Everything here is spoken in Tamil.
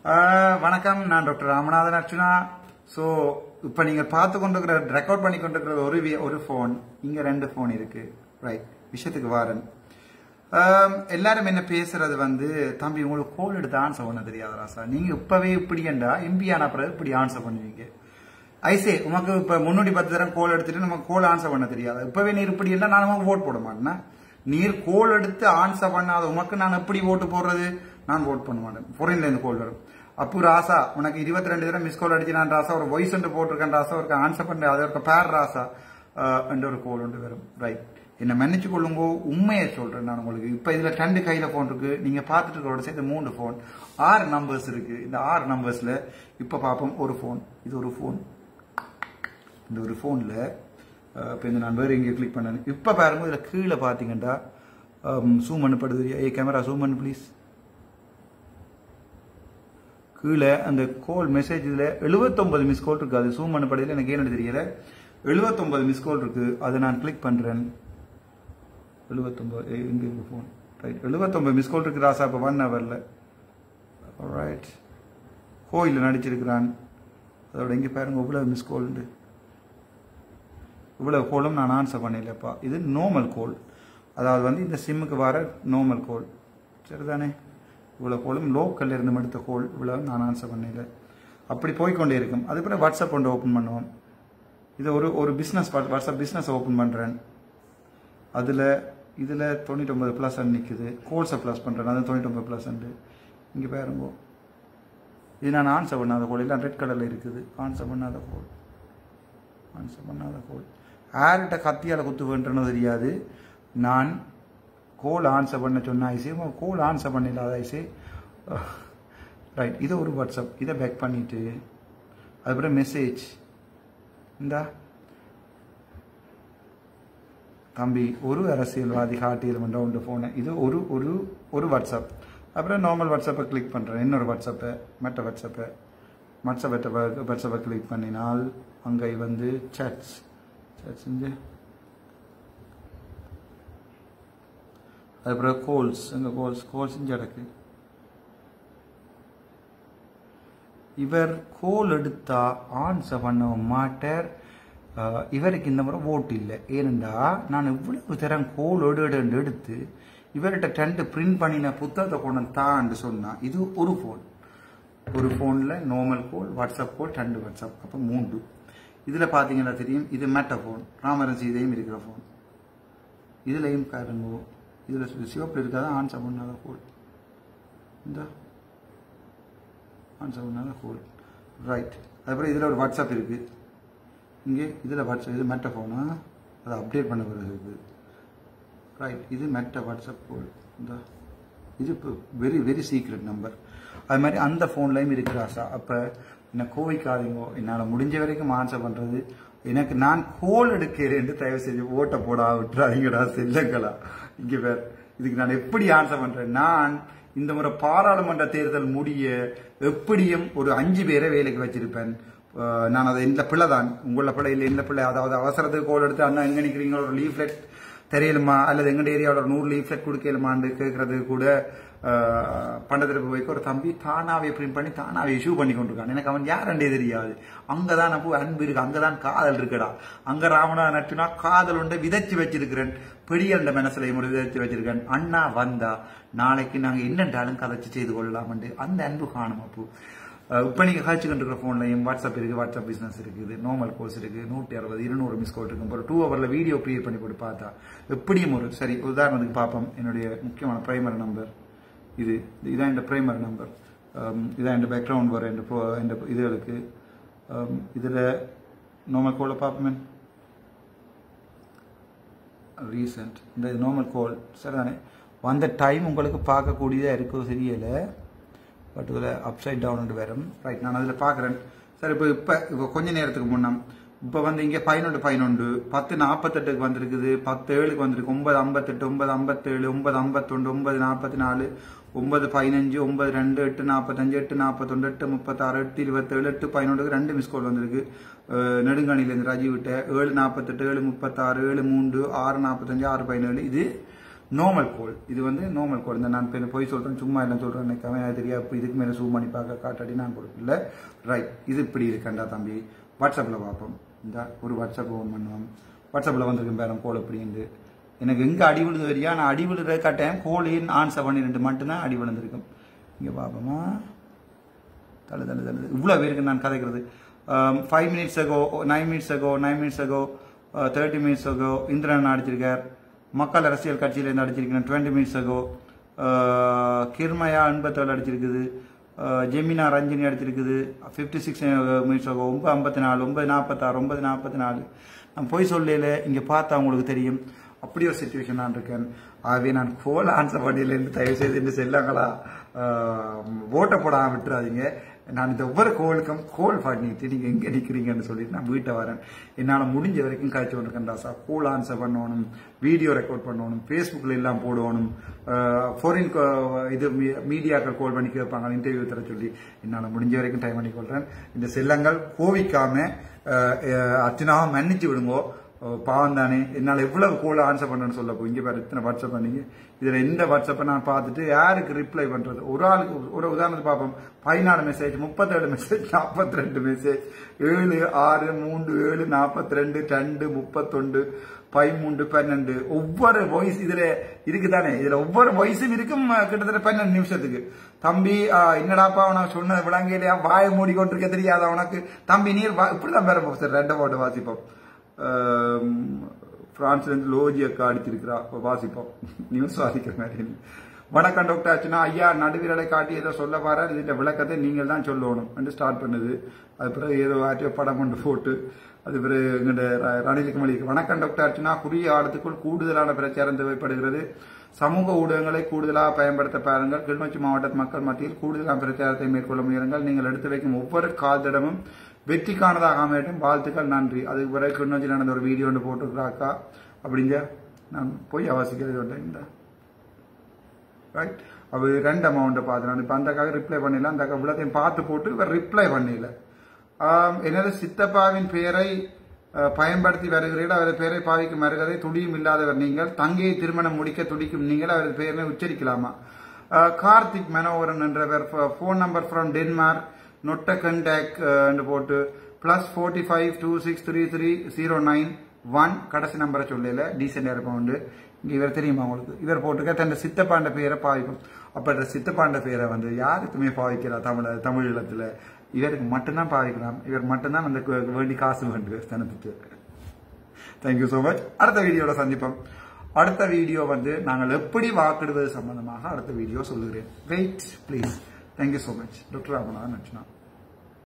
ஆஹ் வணக்கம் நான் டாக்டர் ராமநாதன் அர்ச்சுனா ஸோ இப்போ நீங்கள் பார்த்து கொண்டிருக்கிற ரெக்கார்ட் பண்ணி கொண்டிருக்கிற ஒரு வி- ஒரு ஃபோன் இங்கே ரெண்டு ஃபோன் இருக்கு ரைட் விஷயத்துக்கு வாரன் ஆம், எல்லாரும் என்ன பேசுறது வந்து தம்பி உங்களுக்கு கோல் எடுத்து ஆன்சர் பண்ண தெரியாது ராசா நீங்க இப்பவே இப்படியண்டா எம்பி ஆன பிறகு இப்படி ஆன்சர் பண்ணுவீங்க ஐசே உமக்கு இப்ப முன்னூத்தி பத்து தரம் கோல் எடுத்துட்டு நமக்கு கோல் ஆன்சர் பண்ண தெரியாது இப்பவே நீர் இப்படி இருந்தா நான் உமக்கு ஓட் போட மாட்டேன் நீர் கோல் எடுத்து ஆன்சர் பண்ணாத உமக்கு நான் எப்படி ஓட்டு போடுறது நான் ஓட் பண்ண மாட்டேன் ஃபாரின்ல இருந்து கோல் வரும் அப்பு ராசா உனக்கு இருபத்தி ரெண்டு தடவை மிஸ் கால் அடிச்சு நான் ராசா ஒரு வாய்ஸ் ஒன்று போட்டிருக்கேன் ராசா ஒரு ஆன்சர் பண்ண அது ஒரு பேர் ராசா ஆஹ், என்ற ஒரு கோல் ஒன்று வரும் ரைட் என்ன மன்னிச்சு கொள்ளுங்கோ உண்மையை சொல்றேன் நான் உங்களுக்கு இப்ப இதுல ரெண்டு கையில போன் இருக்கு நீங்க பார்த்துட்டு இருக்கிறோட சேர்த்து மூணு போன் ஆறு நம்பர்ஸ் இருக்கு இந்த ஆறு நம்பர்ஸ்ல இப்ப பார்ப்போம் ஒரு போன் இது ஒரு போன் இந்த ஒரு ஃபோனில் இப்போ இந்த நான் வேறு எங்கே கிளிக் பண்ணேன் இப்போ பாருங்க இதில் கீழே பார்த்தீங்கன்னா ஜூம் பண்ணப்படுது ஏ கேமரா ஜூம் பண்ணு ப்ளீஸ் கீழே அந்த கோல் மெசேஜ் இதில் எழுபத்தொன்பது மிஸ் கால் இருக்கு அது ஜூம் பண்ணப்படுதில் எனக்கு ஏன்னு தெரியல எழுபத்தொன்பது மிஸ் கால் இருக்கு அதை நான் கிளிக் பண்ணுறேன் எழுபத்தொன்பது எங்கே இருக்கு ஃபோன் ரைட் எழுபத்தொன்பது மிஸ் கால் இருக்கு ராசா இப்போ ஒன் ஹவரில் ரைட் கோயிலில் நடிச்சிருக்கிறான் அதோட இங்கே பாருங்க இவ்வளோ மிஸ் கால்ண்டு இவ்வளவு கோலும் நான் ஆன்சர் பண்ணலப்பா இது நோமல் கோல் அதாவது வந்து இந்த சிம்முக்கு வர நோமல் கோல் சரிதானே இவ்வளோ கோலும் லோக்கல்ல இருந்து எடுத்த கோல் இவ்வளவு நான் ஆன்சர் பண்ணல அப்படி போய்க்கொண்டே இருக்கும் அதுக்கப்புறம் வாட்ஸ்அப் கொண்டு ஓப்பன் பண்ணுவோம் இது ஒரு ஒரு பிஸ்னஸ் வாட்ஸ்அப் பிஸ்னஸ் ஓப்பன் பண்ணுறேன் அதில் இதில் தொண்ணூற்றொம்பது ப்ளஸ் நிற்குது கோல்ஸை ப்ளஸ் பண்ணுறேன் அது தொண்ணூற்றொம்பது ப்ளஸ் இங்கே பாருங்க இது நான் ஆன்சர் பண்ணாத கோல் எல்லாம் ரெட் கலரில் இருக்குது ஆன்சர் பண்ணாத கோல் ஆன்சர் பண்ணாத கோல் யார்கிட்ட கத்தியால் குத்து வேண்டுன்னு தெரியாது நான் கோல் ஆன்சர் பண்ண சொன்ன ஐசே கோல் ஆன்சர் பண்ணிடாத ஐசே ரைட் இது ஒரு வாட்ஸ்அப் இதை பேக் பண்ணிட்டு அதுக்கப்புறம் மெசேஜ் இந்தா தம்பி ஒரு அரசியல்வாதி காட்டியிருமன்ற உண்டு ஃபோனை இது ஒரு ஒரு ஒரு வாட்ஸ்அப் அப்புறம் நார்மல் வாட்ஸ்அப்பை கிளிக் பண்ணுறேன் இன்னொரு வாட்ஸ்அப்பை மற்ற வாட்ஸ்அப்பை வாட்ஸ்அப்பை வாட்ஸ்அப்பை கிளிக் பண்ணினால் அங்கே வந்து சேட்ஸ் சேட்ஸ் இங்கே அதுக்கப்புறம் கோல்ஸ் எங்க கோல்ஸ் கோல்ஸ் இங்கே கிடக்கு இவர் கோல் எடுத்தா ஆன்சர் பண்ண மாட்டார் அஹ், இவருக்கு இந்த முறை ஓட்டு இல்லை ஏனென்றா நான் இவ்வளவு தரம் கோல் எடு எடுத்து இவர்கிட்ட டென்ட் பிரிண்ட் பண்ணின புத்தகத்தை கொண்டு தான்னு சொன்னா இது ஒரு ஃபோன் ஒரு ஃபோனில் நார்மல் கோல் வாட்ஸ்அப் கோல் ரெண்டு வாட்ஸ்அப் அப்போ மூன்று இதில் பார்த்தீங்கன்னா தெரியும் இது மெட்ட ஃபோன் ராமரன் சீதையும் இருக்கிற ஃபோன் இதுலையும் பாருங்க இதில் சிவப்பில் இருக்காத ஆன்சர் பண்ணாத கோல் இந்த ஆன்சர் பண்ணாத கோல் ரைட் அதுக்கப்புறம் இதில் ஒரு வாட்ஸ்அப் இருக்கு இங்கே இதில் வாட்ஸ்அப் இது மெட்ட ஃபோனா அதை அப்டேட் பண்ண பிறகு இருக்குது ரைட் இது மெட்ட வாட்ஸ்அப் கோல் இந்த இது இப்போ வெரி வெரி சீக்ரெட் நம்பர் அது மாதிரி அந்த ஃபோன்லையும் இருக்கிறாசா அப்போ என்ன கோவிக்காதீங்கோ என்னால் முடிஞ்ச வரைக்கும் ஆன்சர் பண்ணுறது எனக்கு நான் கோல் எடுக்கிறேன் தயவு செஞ்சு ஓட்ட போடா விட்டுறாதீங்கடா செல்லங்களா இங்கே வேற இதுக்கு நான் எப்படி ஆன்சர் பண்றேன் நான் இந்த முறை பாராளுமன்ற தேர்தல் முடிய எப்படியும் ஒரு அஞ்சு பேரை வேலைக்கு வச்சிருப்பேன் அஹ் நான் அதை இந்த பிள்ளை தான் உங்கள பிள்ளை இல்லை இந்த பிள்ளை அதாவது அவசரத்துக்கு கோல் எடுத்து அண்ணா எங்க நிக்கிறீங்களோ ஒரு லீஃப்லெட் தெரியலுமா அல்லது எங்க ஏரியாவோட ஒரு நூறு லீஃப்லெட் கொடுக்கலுமான்னு கேட்கறது கூட பண்டத்திற்கு போய்க்கு ஒரு தம்பி தானாவே பிரிண்ட் பண்ணி தானாவே இஷ்யூ பண்ணி கொண்டிருக்கான் எனக்கு அவன் யாரண்டே தெரியாது அங்கதான் அப்போ அன்பு இருக்கு அங்கதான் காதல் இருக்குடா அங்க ராமனா நட்டுனா காதல் உண்டு விதைச்சு வச்சிருக்கிறேன் பெரிய அந்த மனசுல ஒரு விதைச்சு வச்சிருக்கேன் அண்ணா வந்தா நாளைக்கு நாங்க என்னென்றாலும் கதைச்சு செய்து கொள்ளலாம் அந்த அன்பு காணும் அப்போ அஹ் இப்ப நீங்க காய்ச்சிக்கிட்டு இருக்கிற போன்லையும் வாட்ஸ்அப் இருக்கு வாட்ஸ்அப் பிசினஸ் இருக்குது நார்மல் கோர்ஸ் இருக்கு நூற்றி அறுபது இருநூறு மிஸ் கோல் இருக்கும் ஒரு டூ ஹவர்ல வீடியோ கிரியேட் பண்ணி போட்டு பார்த்தா எப்படியும் ஒரு சரி உதாரணத்துக்கு பார்ப்போம் என்னுடைய முக்கியமான பிரைமரி நம்பர் இது இதான் இந்த பிரைமரி நம்பர் இதான் இந்த பேக்ரவுண்ட் வர இந்த pro- இந்த இதுகளுக்கு um, இதுல நார்மல் கோலை பார்ப்போமே ரீசன்ட் இந்த நார்மல் கோல் சரிதானே வந்த டைம் உங்களுக்கு பார்க்கக்கூடியதாக இருக்கோ தெரியல பட் இதில் அப்சைட் டவுன் வரும் ரைட் நான் அதில் பார்க்குறேன் சரி இப்போ இப்போ இப்போ கொஞ்ச நேரத்துக்கு முன்னம் இப்போ வந்து இங்கே பதினொன்று பதினொன்று பத்து நாற்பத்தெட்டுக்கு வந்திருக்குது பத்து ஏழுக்கு வந்திருக்கு ஒன்பது ஐம்பத்தெட்டு ஒன்பது ஐம்பத்தேழு ஒன்பது ஐம்பத்தொண்டு ஒன்பது நாற்பத்தி நாலு ஒன்பது பதினஞ்சு ஒன்பது ரெண்டு எட்டு நாற்பத்தஞ்சு எட்டு நாற்பத்தொண்டு எட்டு முப்பத்தாறு எட்டு இருபத்தேழு எட்டு பதினொன்றுக்கு ரெண்டு மிஸ் கால் வந்திருக்கு அஹ் நெடுங்காணியிலேருந்து ராஜீவ் விட்ட ஏழு நாற்பத்தெட்டு ஏழு முப்பத்தாறு ஏழு மூன்று ஆறு நாற்பத்தஞ்சு ஆறு பதினேழு இது நார்மல் கோல் இது வந்து நார்மல் கோல் இந்த நான் இப்போ போய் சொல்கிறேன் சும்மா என்ன சொல்கிறேன் எனக்கு அவன் அது தெரியாது இப்போ இதுக்கு மேலே ஜூம் பண்ணி பார்க்க காட்டாடி நான் கொடுக்கல ரைட் இது இப்படி இருக்கண்டா தம்பி வாட்ஸ்அப்பில் பார்ப்போம் இந்த ஒரு வாட்ஸ்அப் ஓன் பண்ணுவோம் வாட்ஸ்அப்பில் வந்திருக்கேன் பேரம் கோல் எப்படின்னு எனக்கு எங்கே அடி விழுந்து வரியா நான் அடி விழுற காட்டேன் கோலின் ஆன்சர் பன்னிரெண்டு மட்டும்தான் அடி விழுந்திருக்கும் இங்கே பார்ப்போமா தள்ளு தள்ளு தள்ளு இவ்வளோ பேருக்கு நான் கதைக்கிறது five minutes ago nine minutes ago nine minutes ago thirty minutes ago Indran அடிச்சிருக்கார் மக்கள் அரசியல் கட்சியிலேருந்து அடிச்சிருக்கேன் டுவெண்ட்டி மினிட்ஸ் அகோ கிர்மயா எண்பத்தேழு அடிச்சிருக்குது அஹ், ஜெமினா ரஞ்சினி அடிச்சிருக்குது ஃபிஃப்டி சிக்ஸ் மினிட்ஸ் ஆகும் ஒன்பது ஐம்பத்தி நாலு ஒன்பது நாற்பத்தாறு ஒன்பது நாற்பத்தி நாலு நான் போய் சொல்லல இங்கே பார்த்தா உங்களுக்கு தெரியும் அப்படி ஒரு சுச்சுவேஷன் நான் இருக்கேன் ஆகவே நான் கோல் ஆன்சர் பண்ணியிலேருந்து தயவு செய்து இந்த செல்லாங்களா ஓட்ட போடாம விட்டுறாதீங்க நான் இந்த ஒவ்வொரு கோலுக்கும் கோல் பண்ணிட்டு நீங்க எங்க நிக்கிறீங்கன்னு சொல்லிட்டு நான் வீட்டை வரேன் என்னால முடிஞ்ச வரைக்கும் காய்ச்சி கொண்டிருக்கேன் சார் கோல் ஆன்சர் பண்ணணும் வீடியோ ரெக்கார்ட் பண்ணணும் ஃபேஸ்புக்கில் எல்லாம் போடணும் ஃபாரின் இது மீடியாக்கள் கால் பண்ணி கேட்பாங்க இன்டர்வியூ தர சொல்லி என்னால் முடிஞ்ச வரைக்கும் டைம் பண்ணி கொள்றேன் இந்த செல்லங்கள் கோவிக்காம அஹ், அஹ், அர்ச்சனாவை மன்னிச்சு விடுங்கோ அஹ், பாவம் தானே என்னால் எவ்வளவு கோல் ஆன்சர் பண்ணணும்னு சொல்ல போ இங்கே பாரு இத்தனை வாட்ஸ்அப் பண்ணீங்க இதில் எந்த வாட்ஸ்அப்பை நான் பார்த்துட்டு யாருக்கு ரிப்ளை பண்ணுறது ஒரு ஆளுக்கு ஒரு உதாரணத்துக்கு பார்ப்போம் பதினாலு மெசேஜ் முப்பத்தேழு மெசேஜ் நாற்பத்தி ரெண்டு மெசேஜ் ஏழு ஆறு மூன்று ஏழு நாற்பத்தி ரெண்டு ரெண்டு முப்பத்தொண்டு பதிமூன்று பன்னெண்டு ஒவ்வொரு வாய்ஸ் இதுல இருக்குதானே இதுல ஒவ்வொரு வாய்ஸும் இருக்கும் அஹ், கிட்டத்தட்ட பன்னெண்டு நிமிஷத்துக்கு தம்பி ஆஹ், என்னடாப்பா உனக்கு சொன்னது விளங்கலையா வாயை மூடிக்கொண்டிருக்க தெரியாதா உனக்கு தம்பி நீர் வா- இப்படிதான் பேர சார் ரெண்டை போட்டு வாசிப்போம் ஆம், பிரான்ஸ்ல இருந்து லோஜி அக்கா அடிச்சிருக்கிறா அப்ப வாசிப்போம் நியூஸ் வாசிக்கிற மாதிரி வணக்கம் டாக்டர் ஆச்சுன்னா ஐயா நடுவிரலை காட்டி ஏதோ சொல்ல வர இதுல விளக்கத்தை நீங்கள் தான் சொல்லணும் என்று ஸ்டார்ட் பண்ணுது அது பிறகு ஏதோ ஆற்றிய படம் கொண்டு போட்டு அது பிறகு எங்கிட்ட ரணிலுக்கு மொழிக்கு வணக்கம் டாக்டர் அர்ச்சனா குறுகிய காலத்துக்குள் கூடுதலான பிரச்சாரம் தேவைப்படுகிறது சமூக ஊடகங்களை கூடுதலாக பயன்படுத்த பாருங்கள் கிளிநொச்சி மாவட்ட மக்கள் மத்தியில் கூடுதலான பிரச்சாரத்தை மேற்கொள்ள முயலுங்கள் நீங்கள் எடுத்து வைக்கும் ஒவ்வொரு கால்தடமும் வெற்றிக்கானதாக அமையட்டும் வாழ்த்துக்கள் நன்றி அதுக்கு பிறகு கிளிநொச்சியில் நடந்த ஒரு வீடியோ ஒன்று போட்டுருக்குறாக்கா அப்படிங்க நான் போய் அவசிக்கிறது ஒன்று இந்த ரைட் அவ ரெண்டு அமௌண்ட்டை பார்த்து இப்போ அந்தக்காக ரிப்ளை பண்ணல அந்த அக்கா இவ்வளோத்தையும் பார்த்து போட்டு இவர் ரிப்ளை பண்ணல ஆம், எனது சித்தப்பாவின் பெயரை அஹ், பயன்படுத்தி வருகிறீர்கள் அவரது பெயரை பாவிக்கும் வருகிறதை துடியும் இல்லாதவர் நீங்கள் தங்கையை திருமணம் முடிக்க துடிக்கும் நீங்கள் அவரது பெயரை உச்சரிக்கலாமா அஹ், கார்த்திக் மனோகரன் என்றவர் ஃபோன் நம்பர் ஃப்ரம் டென்மார்க் நொட்ட கண்டாக்ட் என்று போட்டு plus forty five two six three three zero nine one கடைசி நம்பரை சொல்லல டீசெண்டாக இருப்போம் உண்டு இங்க இவர் தெரியுமா உங்களுக்கு இவர் போட்டுக்க தன் சித்தப்பாண்ட பெயரை பாவிக்கும் அப்ப இந்த சித்தப்பாண்ட பெயரை வந்து யாருக்குமே பாவிக்கிறா தமிழ தமிழ் இடத்துல இவருக்கு மட்டும்தான் பாவிக்கலாம் இவர் மட்டும்தான் அந்த கு- வேண்டி காசு வேண்டு தனத்துக்கு தேங்க்யூ ஸோ மச் அடுத்த வீடியோல சந்திப்போம் அடுத்த வீடியோ வந்து நாங்கள் எப்படி வாக்கிடுவது சம்பந்தமாக அடுத்த வீடியோ சொல்லுகிறேன் wait please thank you so much doctor Ramanathan நச்சுனா